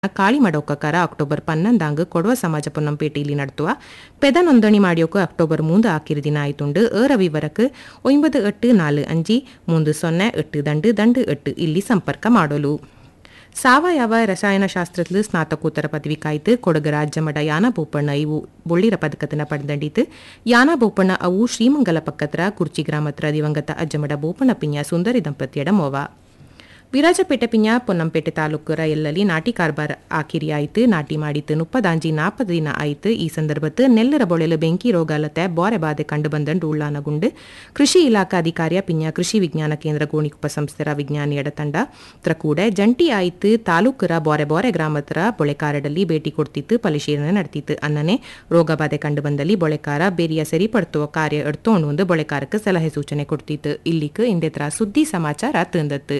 ಕಾಳಿ ಮಾಡೋಕಕಾರ ಅಕ್ಟೋಬರ್ ಪನ್ನೊಂದಾಂಗ್ ಕೊಡವ ಸಮಾಜ ಪೊನ್ನಂಪೇಟೆಯಲ್ಲಿ നടത്തുವ പെത നൊന്തണി മാടിയൊക്കെ അക്ടോബർ മൂന്ന് ആക്കിയ ദിനായിട്ടുണ്ട് ഏറെ വിവരക്ക് ഒമ്പത് എട്ട് നാല് അഞ്ച് മൂന്ന് സೊನ್ನೆ എട്ട് ದಂಡ್ ದಂಡ್ ಎಟ್ಟು ಇಲ್ಲಿ ಸಂಪರ್ಕ ಮಾಡಲು ಸಾವಯವ ರಸಾಯನಶಾಸ್ತ್ರದಲ್ಲಿ ಸ್ನಾತಕೋತ್ತರ ಪದವಿ ಕಾಯ್ತು ಕೊಡಗು ರಾಜ್ಯ ಮಡ ಯಾನ ಬೋಪಣ್ಣ ಇವು ಬೊಳ್ಳಿರ ಪದಕತನ ಪಡೆದಂಡಿತು ಯಾನ ಬೋಪಣ್ಣ ಅವು ಶ್ರೀಮಂಗಲ ಪಕ್ಕತ್ರ ಕುರ್ಚಿ ಗ್ರಾಮತ್ರ ದಿವಂಗತ ಅಜ್ಜಮಡ ಬೋಪಣ್ಣ ಪಿಂಜ ಸುಂದರಿ ದಂಪತಿಯಡ ಮೋವ ವಿರಾಜಪೇಟೆ ಪಿಂಜ ಪೊನ್ನಂಪೇಟೆ ತಾಲೂಕರ ಎಲ್ಲಲ್ಲಿ ನಾಟಿ ಕಾರ್ಬಾರ್ ಆಕಿರಿ ಆಯ್ತು ನಾಟಿ ಮಾಡಿತ್ತು ಮುಪ್ಪದಾಂಜಿ ನಾಪದ ದಿನ ಆಯ್ತು ಈ ಸಂದರ್ಭತ್ತು ನೆಲ್ಲರ ಬೊಳೆಲು ಬೆಂಕಿ ರೋಗಾಲತೆ ಬೋರೆ ಬಾಧೆ ಕಂಡು ಬಂದಂಡು ಉಳ್ಳಾನಗುಂಡು ಕೃಷಿ ಇಲಾಖಾ ಅಧಿಕಾರಿಯ ಪಿಂಜ ಕೃಷಿ ವಿಜ್ಞಾನ ಕೇಂದ್ರ ಗೋಣಿಕೊಪ್ಪ ಸಂಸ್ಥೆರ ವಿಜ್ಞಾನಿಯಡ ತಂಡ ತ್ರಕೂಡೆ ಜಂಟಿ ಆಯ್ತು ತಾಲೂಕರ ಬೋರೆ ಬೋರೆ ಗ್ರಾಮತ್ರ ಬೊಳೆಕಾರಡಲ್ಲಿ ಭೇಟಿ ಕೊಡ್ತಿತ್ತು ಪರಿಶೀಲನೆ ನಡೆತಿತ್ತು ಅನ್ನನೆ ರೋಗ ಬಾಧೆ ಕಂಡು ಬಂದಲ್ಲಿ ಬೊಳೆಕಾರ ಬೇರಿಯ ಸರಿಪಡ್ತುವ ಕಾರ್ಯ ಎಡ್ತೋಣು ಒಂದು ಬೊಳೆಕಾರಕ್ಕೆ ಸಲಹೆ ಸೂಚನೆ ಕೊಡ್ತಿತ್ತು ಇಲ್ಲಿಕ್ ಇಂದೆತ್ರ ಸುದ್ದಿ ಸಮಾಚಾರ ತಂದತ್ತು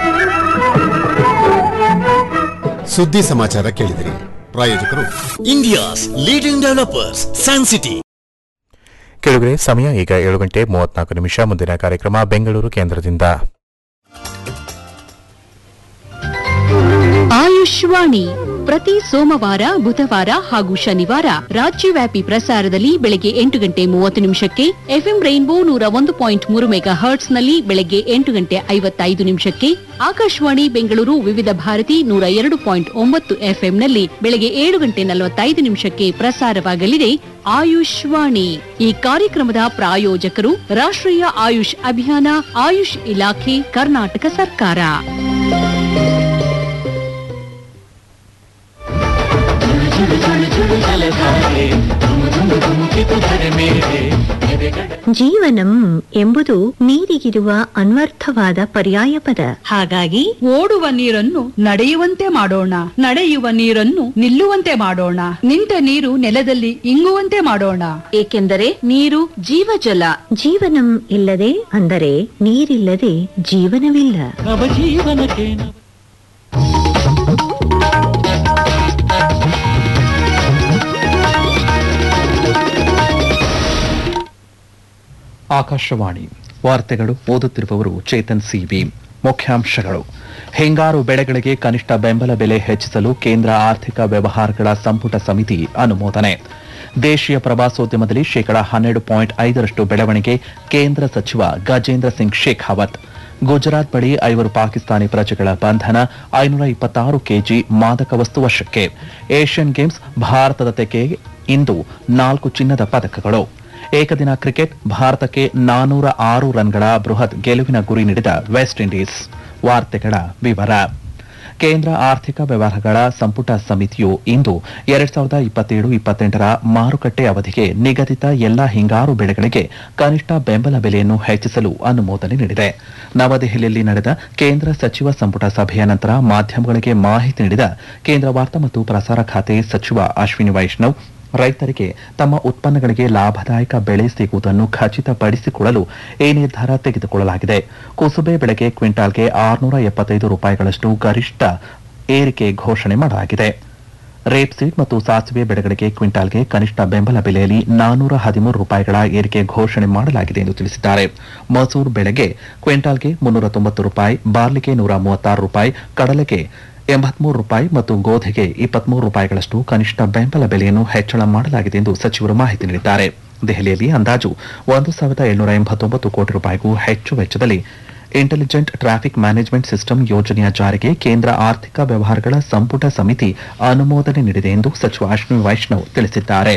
ಸುದ್ದಿ ಸಮಾಚಾರ ಕೇಳಿದಿರಿ ಪ್ರಾಯೋಜಕರು India's leading developers San City ಕೆಳಗಡೆ ಸಮಯ ಈಗ ಏಳು ಗಂಟೆ ಮೂವತ್ನಾಲ್ಕು ನಿಮಿಷ ಮುಂದಿನ ಕಾರ್ಯಕ್ರಮ ಬೆಂಗಳೂರು ಕೇಂದ್ರದಿಂದ ಆಯುಷ್ವಾಣಿ ಪ್ರತಿ ಸೋಮವಾರ ಬುಧವಾರ ಹಾಗೂ ಶನಿವಾರ ರಾಜ್ಯವ್ಯಾಪಿ ಪ್ರಸಾರದಲ್ಲಿ ಬೆಳಗ್ಗೆ ಎಂಟು ಗಂಟೆ ಮೂವತ್ತು ನಿಮಿಷಕ್ಕೆ ಎಫ್ಎಂ ರೈನ್ಬೋ ನೂರ ಒಂದು ಪಾಯಿಂಟ್ ಮೂರು ಮೆಗಾ ಹರ್ಟ್ಸ್ನಲ್ಲಿ ಬೆಳಗ್ಗೆ ಎಂಟು ಗಂಟೆ ಐವತ್ತೈದು ನಿಮಿಷಕ್ಕೆ ಆಕಾಶವಾಣಿ ಬೆಂಗಳೂರು ವಿವಿಧ ಭಾರತಿ ನೂರ ಎರಡು ಪಾಯಿಂಟ್ ಒಂಬತ್ತು ಎಫ್ಎಂನಲ್ಲಿ ಬೆಳಗ್ಗೆ ಏಳು ಗಂಟೆ ನಲವತ್ತೈದು ನಿಮಿಷಕ್ಕೆ ಪ್ರಸಾರವಾಗಲಿದೆ ಆಯುಷ್ವಾಣಿ ಈ ಕಾರ್ಯಕ್ರಮದ ಪ್ರಾಯೋಜಕರು ರಾಷ್ಟ್ರೀಯ ಆಯುಷ್ ಅಭಿಯಾನ ಆಯುಷ್ ಇಲಾಖೆ ಕರ್ನಾಟಕ ಸರ್ಕಾರ ಜೀವನಂ ಎಂಬುದು ನೀರಿಗಿರುವ ಅನ್ವರ್ಥವಾದ ಪರ್ಯಾಯ ಪದ ಹಾಗಾಗಿ ಓಡುವ ನೀರನ್ನು ನಡೆಯುವಂತೆ ಮಾಡೋಣ ನಡೆಯುವ ನೀರನ್ನು ನಿಲ್ಲುವಂತೆ ಮಾಡೋಣ ನಿಂತ ನೀರು ನೆಲದಲ್ಲಿ ಇಂಗುವಂತೆ ಮಾಡೋಣ ಏಕೆಂದರೆ ನೀರು ಜೀವಜಲ ಜೀವನಂ ಇಲ್ಲದೆ ಅಂದರೆ ನೀರಿಲ್ಲದೆ ಜೀವನವಿಲ್ಲ ಆಕಾಶವಾಣಿ ವಾರ್ತೆಗಳು ಓದುತ್ತಿರುವವರು ಚೇತನ್ ಸಿಬಿ ಮುಖ್ಯಾಂಶಗಳು ಹಿಂಗಾರು ಬೆಳೆಗಳಿಗೆ ಕನಿಷ್ಠ ಬೆಂಬಲ ಬೆಲೆ ಹೆಚ್ಚಿಸಲು ಕೇಂದ್ರ ಆರ್ಥಿಕ ವ್ಯವಹಾರಗಳ ಸಂಪುಟ ಸಮಿತಿ ಅನುಮೋದನೆ ದೇಶೀಯ ಪ್ರವಾಸೋದ್ಯಮದಲ್ಲಿ ಶೇಕಡಾ ಹನ್ನೆರಡು ಪಾಯಿಂಟ್ ಐದರಷ್ಟು ಬೆಳವಣಿಗೆ ಕೇಂದ್ರ ಸಚಿವ ಗಜೇಂದ್ರ ಸಿಂಗ್ ಶೇಖಾವತ್ ಗುಜರಾತ್ ಬಳಿ ಐವರು ಪಾಕಿಸ್ತಾನಿ ಪ್ರಜೆಗಳ ಬಂಧನ ಐನೂರ ಇಪ್ಪತ್ತಾರು ಕೆಜಿ ಮಾದಕ ವಸ್ತು ವಶಕ್ಕೆ ಏಷ್ಯನ್ ಗೇಮ್ಸ್ ಭಾರತದ ತೆಗೆ ಇಂದು ನಾಲ್ಕು ಚಿನ್ನದ ಪದಕಗಳು ಏಕದಿನ ಕ್ರಿಕೆಟ್ ಭಾರತಕ್ಕೆ ನಾನೂರ ಆರು ರನ್ಗಳ ಬೃಹತ್ ಗೆಲುವಿನ ಗುರಿ ನೀಡಿದ ವೆಸ್ಟ್ ಇಂಡೀಸ್ ವಾರ್ತೆಗಳ ವಿವರ ಕೇಂದ್ರ ಆರ್ಥಿಕ ವ್ಯವಹಾರಗಳ ಸಂಪುಟ ಸಮಿತಿಯು ಇಂದು ಎರಡ್ ಸಾವಿರದ ಇಪ್ಪತ್ತೇಳು ಇಪ್ಪತ್ತೆಂಟರ ಮಾರುಕಟ್ಟೆ ಅವಧಿಗೆ ನಿಗದಿತ ಎಲ್ಲಾ ಹಿಂಗಾರು ಬೆಳೆಗಳಿಗೆ ಕನಿಷ್ಠ ಬೆಂಬಲ ಬೆಲೆಯನ್ನು ಹೆಚ್ಚಿಸಲು ಅನುಮೋದನೆ ನೀಡಿದೆ ನವದೆಹಲಿಯಲ್ಲಿ ನಡೆದ ಕೇಂದ್ರ ಸಚಿವ ಸಂಪುಟ ಸಭೆಯ ನಂತರ ಮಾಧ್ಯಮಗಳಿಗೆ ಮಾಹಿತಿ ನೀಡಿದ ಕೇಂದ್ರ ವಾರ್ತಾ ಮತ್ತು ಪ್ರಸಾರ ಖಾತೆ ಸಚಿವ ಅಶ್ವಿನಿ ವೈಷ್ಣವ್ ರೈತರಿಗೆ ತಮ್ಮ ಉತ್ಪನ್ನಗಳಿಗೆ ಲಾಭದಾಯಕ ಬೆಲೆ ಸಿಗುವುದನ್ನು ಖಚಿತಪಡಿಸಿಕೊಳ್ಳಲು ಈ ನಿರ್ಧಾರ ತೆಗೆದುಕೊಳ್ಳಲಾಗಿದೆ ಕುಸುಬೆ ಬೆಳೆಗೆ ಕ್ವಿಂಟಾಲ್ಗೆ ಆರುನೂರ ಎಪ್ಪತ್ತೈದು ರೂಪಾಯಿಗಳಷ್ಟು ಗರಿಷ್ಠ ಏರಿಕೆ ಘೋಷಣೆ ಮಾಡಲಾಗಿದೆ ರೇಪ್ಸೀಡ್ ಮತ್ತು ಸಾಸಿವೆ ಬೆಳೆಗಳಿಗೆ ಕ್ವಿಂಟಾಲ್ಗೆ ಕನಿಷ್ಠ ಬೆಂಬಲ ಬೆಲೆಯಲ್ಲಿ ನಾನೂರ ಹದಿಮೂರು ರೂಪಾಯಿಗಳ ಏರಿಕೆ ಘೋಷಣೆ ಮಾಡಲಾಗಿದೆ ಎಂದು ತಿಳಿಸಿದ್ದಾರೆ ಮಸೂರ್ ಬೆಳೆಗೆ ಕ್ವಿಂಟಾಲ್ಗೆ ಮುನ್ನೂರ ತೊಂಬತ್ತು ರೂಪಾಯಿ ಬಾರ್ಲಿಗೆ ನೂರ ಮೂವತ್ತಾರು ರೂಪಾಯಿ ಕಡಲೆಗೆ ಎಂಬತ್ಮೂರು ರೂಪಾಯಿ ಮತ್ತು ಗೋಧಿಗೆ ಇಪ್ಪತ್ಮೂರು ರೂಪಾಯಿಗಳಷ್ಟು ಕನಿಷ್ಠ ಬೆಂಬಲ ಬೆಲೆಯನ್ನು ಹೆಚ್ಚಳ ಮಾಡಲಾಗಿದೆ ಎಂದು ಸಚಿವರು ಮಾಹಿತಿ ನೀಡಿದ್ದಾರೆ ದೆಹಲಿಯಲ್ಲಿ ಅಂದಾಜು ಒಂದು ಸಾವಿರದ ಏಳ್ನೂರ ಎಂಬತ್ತೊಂಬತ್ತು ಕೋಟಿ ರೂಪಾಯಿಗೂ ಹೆಚ್ಚು ವೆಚ್ಚದಲ್ಲಿ ಇಂಟೆಲಿಜೆಂಟ್ ಟ್ರಾಫಿಕ್ ಮ್ಯಾನೇಜ್ಮೆಂಟ್ ಸಿಸ್ಟಮ್ ಯೋಜನೆಯ ಜಾರಿಗೆ ಕೇಂದ್ರ ಆರ್ಥಿಕ ವ್ಯವಹಾರಗಳ ಸಂಪುಟ ಸಮಿತಿ ಅನುಮೋದನೆ ನೀಡಿದೆ ಎಂದು ಸಚಿವ ಅಶ್ವಿನಿ ವೈಷ್ಣವ್ ತಿಳಿಸಿದ್ದಾರೆ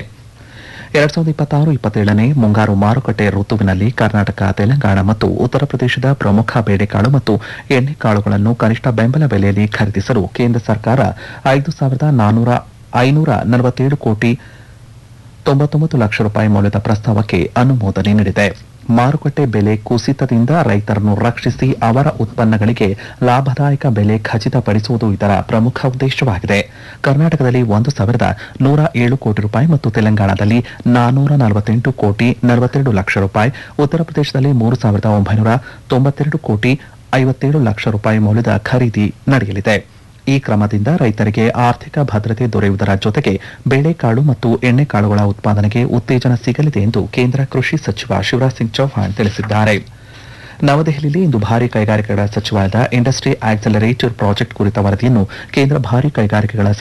ಎರಡ್ ಸಾವಿರದ ಇಪ್ಪತ್ತಾರು ಇಪ್ಪತ್ತೇಳನೇ ಮುಂಗಾರು ಮಾರುಕಟ್ಟೆ ಋತುವಿನಲ್ಲಿ ಕರ್ನಾಟಕ ತೆಲಂಗಾಣ ಮತ್ತು ಉತ್ತರ ಪ್ರದೇಶದ ಪ್ರಮುಖ ಬೇಳೆಕಾಳು ಮತ್ತು ಎಣ್ಣೆಕಾಳುಗಳನ್ನು ಕನಿಷ್ಠ ಬೆಂಬಲ ಬೆಲೆಯಲ್ಲಿ ಖರೀದಿಸಲು ಕೇಂದ್ರ ಸರ್ಕಾರ ಐದು ಸಾವಿರದ ನಾನೂರ ಐನೂರ ನಲವತ್ತೇಳು ಕೋಟಿ ತೊಂಬತ್ತೊಂಬತ್ತು ಲಕ್ಷ ರೂಪಾಯಿ ಮೌಲ್ಯದ ಪ್ರಸ್ತಾವಕ್ಕೆ ಅನುಮೋದನೆ ನೀಡಿದೆ ಮಾರುಕಟ್ಟೆ ಬೆಲೆ ಕುಸಿತದಿಂದ ರೈತರನ್ನು ರಕ್ಷಿಸಿ ಅವರ ಉತ್ಪನ್ನಗಳಿಗೆ ಲಾಭದಾಯಕ ಬೆಲೆ ಖಚಿತಪಡಿಸುವುದು ಇದರ ಪ್ರಮುಖ ಉದ್ದೇಶವಾಗಿದೆ ಕರ್ನಾಟಕದಲ್ಲಿ ಒಂದು ಸಾವಿರದ ನೂರ ಏಳು ಕೋಟಿ ರೂಪಾಯಿ ಮತ್ತು ತೆಲಂಗಾಣದಲ್ಲಿ ನಾನೂರ ನಲವತ್ತೆಂಟು ಕೋಟಿ ನಲವತ್ತೆರಡು ಲಕ್ಷ ರೂಪಾಯಿ ಉತ್ತರ ಪ್ರದೇಶದಲ್ಲಿ ಮೂರು ಸಾವಿರದ ಒಂಬೈನೂರ ತೊಂಬತ್ತೆರಡು ಕೋಟಿ ಐವತ್ತೇಳು ಲಕ್ಷ ರೂಪಾಯಿ ಮೌಲ್ಯದ ಖರೀದಿ ನಡೆಯಲಿದೆ ಈ ಕ್ರಮದಿಂದ ರೈತರಿಗೆ ಆರ್ಥಿಕ ಭದ್ರತೆ ದೊರೆಯುವುದರ ಜೊತೆಗೆ ಬೇಳೆಕಾಳು ಮತ್ತು ಎಣ್ಣೆಕಾಳುಗಳ ಉತ್ಪಾದನೆಗೆ ಉತ್ತೇಜನ ಸಿಗಲಿದೆ ಎಂದು ಕೇಂದ್ರ ಕೃಷಿ ಸಚಿವ ಶಿವರಾಜ್ ಸಿಂಗ್ ಚೌಹಾಣ್ ತಿಳಿಸಿದ್ದಾರೆ ನವದೆಹಲಿಯಲ್ಲಿ ಇಂದು ಭಾರಿ ಕೈಗಾರಿಕೆಗಳ ಸಚಿವಾಲಯದ ಇಂಡಸ್ಟ್ರಿ ಆಕ್ಸಲರೇಟರ್ ಪ್ರಾಜೆಕ್ಟ್ ಕುರಿತ ವರದಿಯನ್ನು ಕೇಂದ್ರ ಭಾರಿ ಕೈಗಾರಿಕೆಗಳ